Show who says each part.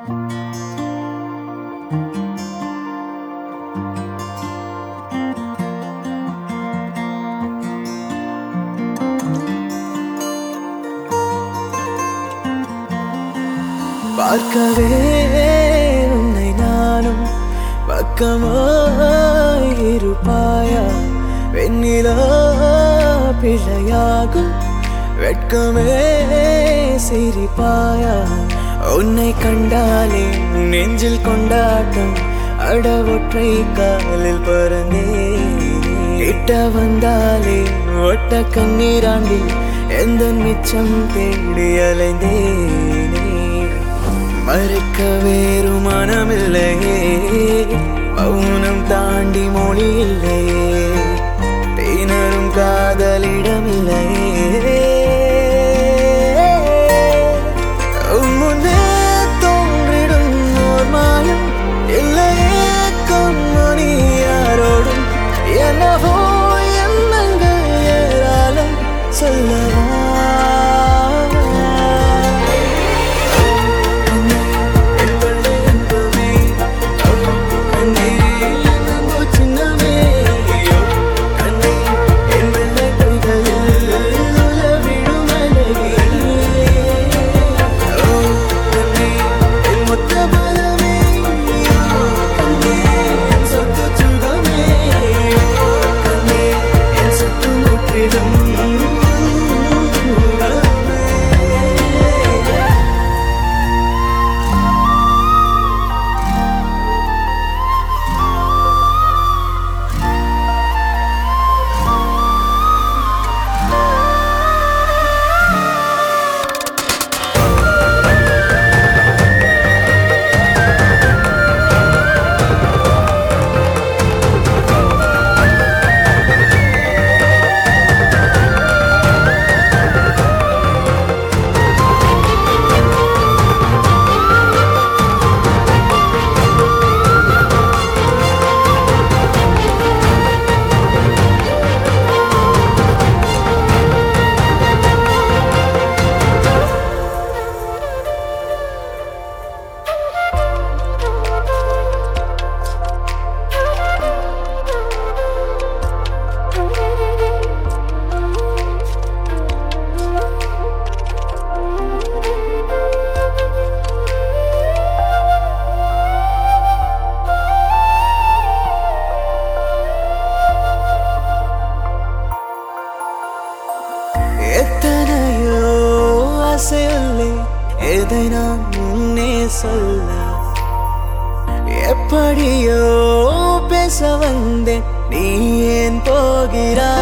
Speaker 1: பார்க்கவே உன்னை நானும் பக்கமாய் இருப்பாயா வெண்ணிலா பிழையாகும் வெட்கமே சிரிப்பாயா உன்னை கண்டாலே நெஞ்சில் கொண்டாட்டம் அடவொற்றை காலில் பறந்தே கிட்ட வந்தாலே ஒட்ட கண்ணீராண்டி எந்த மிச்சம் தேடி அலைந்தேனே மறைக்க வேறு மனமில்லையே மௌனம் தாண்டி மொழி இல்லையே திணறும் காதலிடமில்லையே முன்னே தோன்றிடும் ஓர் மாயம் இல்லையே கண்மணி யாரோடும் என்னவோ எண்ணங்கள் ஏராளம் சொல்லவா எத்தனையோ ஆசையுள்ளே எதை நான் முன்னே சொல்ல எப்படியோ பேச வந்தேன் நீ ஏன் போகிறாய்